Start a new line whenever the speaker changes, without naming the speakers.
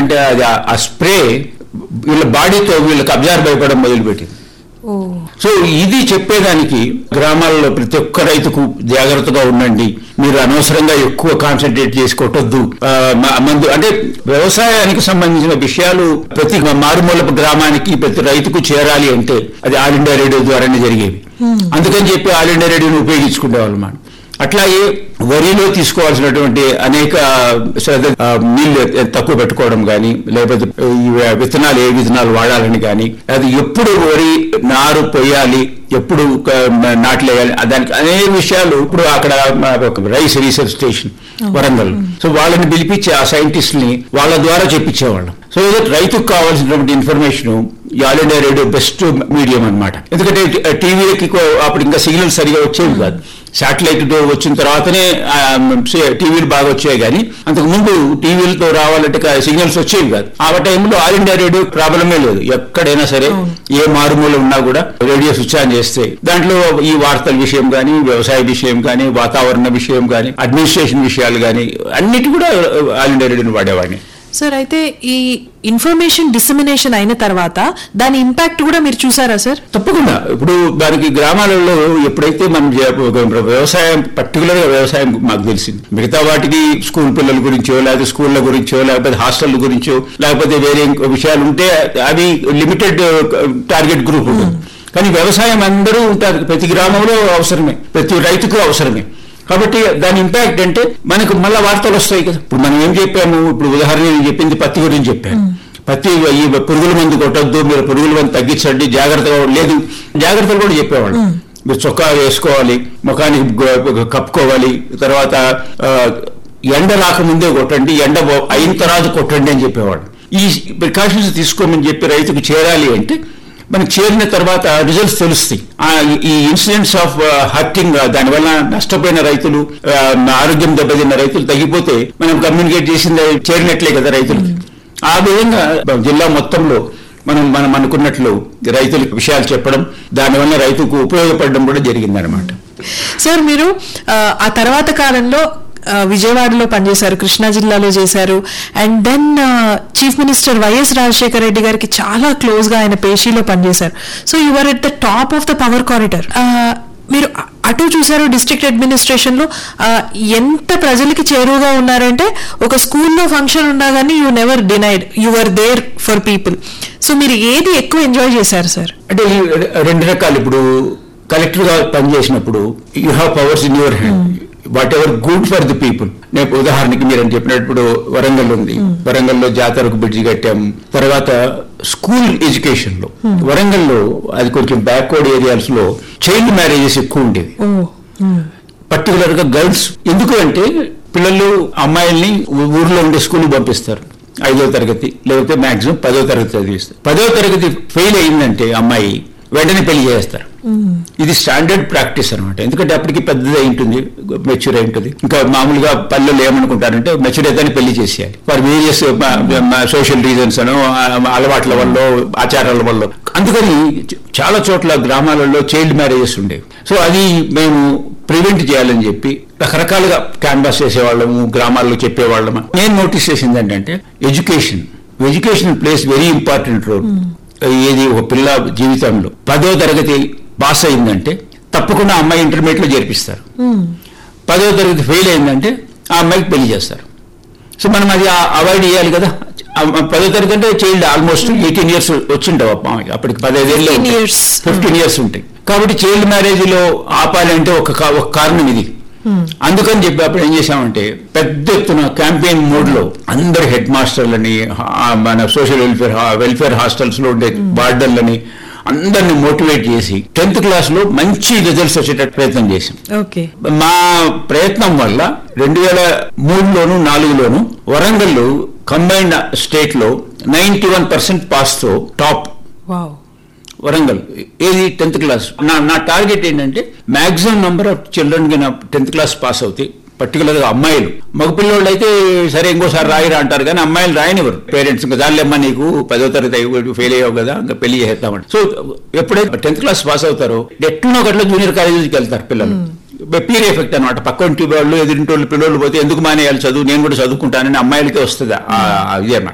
ఏమైందంటే అది ఆ- ఆ స్ప్రే వీళ్ళ బాడీతో వీళ్ళకి అబ్జర్వ్ అయిపోవడం మొదలుపెట్టింది
ఓ
సో ఇది చెప్పేదానికి గ్రామాల్లో ప్రతి ఒక్క రైతుకు జాగ్రత్తగా ఉండండి మీరు అనవసరంగా ఎక్కువ కాన్సన్ట్రేట్ చేసి కొట్టొద్దు ఆ, మ- మందు అంటే వ్యవసాయానికి సంబంధించిన విషయాలు ప్రతి మారుమూల గ్రామానికి ప్రతి రైతుకు చేరాలి అంటే అది ఆల్ ఇండియా రేడియో ద్వారానే జరిగేవి అందుకని చెప్పి ఆల్ ఇండియా రేడియోని ఉపయోగించుకునేవాళ్ళు మనం అట్లాగే వరిలో తీసుకోవాల్సినటువంటి అనేక శ్రద్ధ ఆ, నీళ్లు తక్కువ పెట్టుకోవడం కానీ లేకపోతే ఈ విత్తనాలు ఏ విత్తనాలు వాడాలని కానీ అది ఎప్పుడు వరి నారు పొయ్యాలి ఎప్పుడు క- నాట్లేయాలి దానికి అనేక విషయాలు ఇప్పుడు అక్కడ మా ఒక rice research station Warangal so వాళ్ళని పిలిపించి ఆ సైంటిస్ట్ ని వాళ్ళ ద్వారా చెప్పించేవాళ్ళం సో ఇది రైతుకు కావాల్సినటువంటి ఇన్ఫర్మేషన్ ఈ All India Radio best medium అన్నమాట ఎందుకంటే టీవీలకి అప్పుడు ఇంకా సిగ్నల్ సరిగా వచ్చేవి కాదు శాటిలైట్ వచ్చిన తర్వాతనే ఆ, సే- టీవీలు బాగా వచ్చాయి కానీ అంతకు ముందు టీవీలతో రావాలంటే కా- సిగ్నల్స్ వచ్చేవి కాదు ఆ టైంలో ఆల్ ఇండియా రేడియో ప్రాబ్లమే లేదు ఎక్కడైనా సరే ఏ మారుమూల ఉన్నా కూడా రేడియో స్విచ్ ఆన్ చేస్తే దాంట్లో ఈ వార్తల విషయం కానీ వ్యవసాయ విషయం కానీ వాతావరణ విషయం కానీ అడ్మినిస్ట్రేషన్ విషయాలు కానీ అన్నిటి కూడా ఆల్ ఇండియా రేడియోని వాడేవాడిని
సార్ అయితే ఈ ఇన్ఫర్మేషన్ డిసమినేషన్ అయిన తర్వాత దాని ఇంపాక్ట్ కూడా మీరు చూసారా సార్
తప్పకుండా ఇప్పుడు దానికి గ్రామాలలో ఎప్పుడైతే మనం చే- ఒక వ్యవసాయం పర్టికులర్ గా వ్యవసాయం మాకు తెలిసింది మిగతా వాటికి స్కూల్ పిల్లల గురించో లేకపోతే స్కూళ్ళ గురించో లేకపోతే హాస్టల్ గురించో లేకపోతే వేరే ఇంకో విషయాలు ఉంటే అవి లిమిటెడ్ టార్గెట్ గ్రూప్ ఉంటుంది కానీ వ్యవసాయం అందరూ ఉంటారు ప్రతి గ్రామంలో అవసరమే ప్రతి రైతుకు అవసరమే కాబట్టి దాని ఇంపాక్ట్ అంటే మనకు మళ్ళా వార్తలు వస్తాయి కదా ఇప్పుడు మనం ఏం చెప్పాము ఇప్పుడు ఉదాహరణ నేను చెప్పింది పత్తి గురించి చెప్పాను పత్తి ఈ పురుగుల మందు కొట్టొద్దు మీరు పురుగుల మందు తగ్గించండి జాగ్రత్తగా లేదు జాగ్రత్తలు కూడా చెప్పేవాళ్ళు మీరు చొక్కా వేసుకోవాలి ముఖానికి గ- కప్పుకోవాలి తర్వాత ఆ, ఎండ రాకముందే కొట్టండి ఎండ పో- అయిన తర్వాత కొట్టండి అని చెప్పేవాడు ఈ ప్రికాషన్స్ తీసుకోమని చెప్పి రైతుకు చేరాలి అంటే మనకి చేరిన తర్వాత రిజల్ట్స్ తెలుస్తాయి ఆ, ఈ ఇన్సిడెంట్స్ ఆఫ్ హర్టింగ్ దానివల్ల నష్టపోయిన రైతులు ఆ, ఆరోగ్యం దెబ్బతిన్న రైతులు తగ్గిపోతే మనం కమ్యూనికేట్ చేసింది చేరినట్లే కదా రైతులకి ఆ విధంగా జిల్లా మొత్తంలో మనం మనం అనుకున్నట్లు రైతులకు విషయాలు చెప్పడం దానివల్ల రైతుకు ఉపయోగపడడం కూడా జరిగిందనమాట
సార్ మీరు ఆ, ఆ తర్వాత కాలంలో ఆ, విజయవాడలో పనిచేశారు కృష్ణా జిల్లాలో చేశారు and then chief minister YS Rajasekhara Reddy garu చాలా క్లోజ్ గా ఆయన పేషీలో పనిచేశారు so your at the top of the power corridor మీరు అ- అటు చూసారు డిస్ట్రిక్ట్ అడ్మినిస్ట్రేషన్ లో ఆ, ఎంత ప్రజలకి చేరువగా ఉన్నారంటే ఒక స్కూల్లో ఫంక్షన్ ఉన్నా కానీ you never denied you are there for people so మీరు ఏది ఎక్కువ ఎంజాయ్ చేశారు సార్
అంటే ఈ రె- రెండు రకాలు ఇప్పుడు కలెక్టర్ గా పనిచేసినప్పుడు you have powers in your hand whatever good for the people నేను ఉదాహరణకి మీరు అని చెప్పినప్పుడు వరంగల్ ఉంది వరంగల్లో జాతరకు బ్రిడ్జి కట్టాం తర్వాత స్కూల్ ఎడ్యుకేషన్ లో వరంగల్లో అది కొంచెం బ్యాక్వర్డ్ ఏరియాస్ లో చైల్డ్ మ్యారేజెస్ ఎక్కువ ఉండేవి
ఓ
పర్టికులర్ గా గర్ల్స్ ఎందుకు అంటే పిల్లలు అమ్మాయిల్ని ఊ- ఊర్లో ఉండే స్కూల్ పంపిస్తారు ఐదో తరగతి లేకపోతే మాక్సిమం పదో తరగతి చదివిస్తారు పదో తరగతి ఫెయిల్ అయిందంటే అమ్మాయి వెంటనే పెళ్లి చేస్తారు ఇది స్టాండర్డ్ ప్రాక్టీస్ అనమాట ఎందుకంటే అప్పటికి పెద్దది అయి ఉంటుంది మెచ్యూర్ అయి ఉంటుంది ఇంకా మామూలుగా పల్లెలు ఏమనుకుంటారంటే మెచ్యూర్ అయితే పెళ్లి చేసేయాలి ఫర్ వేరియస్ సోషల్ రీజన్స్ అనో ఆ, అలవాట్ల వల్ల ఆచారాల వల్ల అందుకని చ- చాలా చోట్ల గ్రామాలలో చైల్డ్ మ్యారేజెస్ ఉండేవి సో అది మేము ప్రివెంట్ చేయాలని చెప్పి రకరకాలుగా క్యాన్వాస్ చేసేవాళ్ళము గ్రామాల్లో చెప్పేవాళ్ళము నేను నోటీస్ చేసింది ఏంటంటే education education plays very important role ఏది ఒక పిల్ల జీవితంలో పదో తరగతి పాస్ అయిందంటే తప్పకుండా ఆ అమ్మాయి ఇంటర్మీడియట్ లో చేర్పిస్తారు పదో తరగతి ఫెయిల్ అయిందంటే ఆ అమ్మాయికి పెళ్లి చేస్తారు సో మనం అది అవాయిడ్ చేయాలి కదా ఆ పదో తరగతి అంటే చైల్డ్ ఆల్మోస్ట్ ఎయిటీన్ ఇయర్స్ వచ్చింటావు ఆ అమ్మాయికి అప్పటికి పదహైదేళ్ళు
15 years.
ఫిఫ్టీన్ ఇయర్స్ ఉంటాయి కాబట్టి చైల్డ్ మ్యారేజ్ లో ఆపాలి అంటే ఒక కా- ఒక కారణం ఇది అందుకని చెప్పి అప్పుడు ఏం చేశామంటే పెద్ద ఎత్తున క్యాంపెయిన్ మోడ్ లో అందరు హెడ్ మాస్టర్లని ఆ, మన సోషల్ వెల్ఫేర్ వెల్ఫేర్ హాస్టల్స్ లో ఉండే వార్డర్లని అందరిని మోటివేట్ చేసి టెన్త్ క్లాస్ లో మంచి రిజల్ట్స్ వచ్చేటట్టు ప్రయత్నం చేశాం
ఓకే
మా ప్రయత్నం వల్ల రెండు వేల మూడులోను నాలుగులోను వరంగల్ కంబైన్డ్ స్టేట్ లో నైన్టీ వన్ పర్సెంట్ పాస్ తో టాప్
వావ్
వరంగల్ ఏది టెన్త్ క్లాస్ నా నా టార్గెట్ ఏంటంటే మాక్సిమం నంబర్ ఆఫ్ చిల్డ్రన్ కి నా టెన్త్ క్లాస్ పాస్ అవుతాయి పర్టికులర్ గా అమ్మాయిలు మగపిల్లోళ్ళు అయితే సరే ఇంకోసారి రాయిరా అంటారు కానీ అమ్మాయిలు రాయనివ్వరు పేరెంట్స్ ఇంకా దానిలేమ్మా నీకు పదో తరగతి ఫెయిల్ అయ్యావు కదా ఇంకా పెళ్లి చేస్తామని సో ఎప్పుడైతే టెన్త్ క్లాస్ పాస్ అవుతారో ఎట్లనో ఒకట్లా జూనియర్ కాలేజీకి వెళ్తారు పిల్లలు పీర్ ఎఫెక్ట్ అనమాట పక్కంటి వాళ్ళు ఎదురింటి వాళ్ళు పిల్లలు పోతే ఎందుకు మానేయాలి చదువు నేను కూడా చదువుకుంటానని అమ్మాయిలకే వస్తుంది ఆ- ఆ ఇదే అన్నమాట